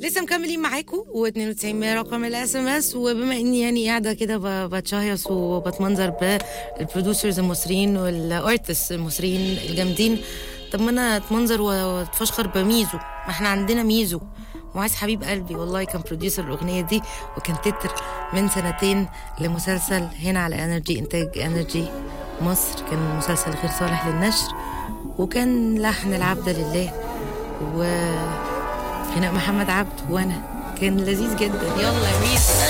لسه مكملين معاكم و92 رقم الاس ام اس وبما اني يعني قاعده كده ب- بتشهيص وبتمنظر بالبرودوسرز المصريين والارتست المصريين الجامدين طب ما انا اتمنظر واتفشخر بميزو ما احنا عندنا ميزو معاذ حبيب قلبي والله كان بروديوسر الاغنيه دي وكان تتر من سنتين لمسلسل هنا على انرجي انتاج انرجي مصر كان مسلسل غير صالح للنشر وكان لحن العبد لله و غناء محمد عبد وانا كان لذيذ جدا يلا يا ميس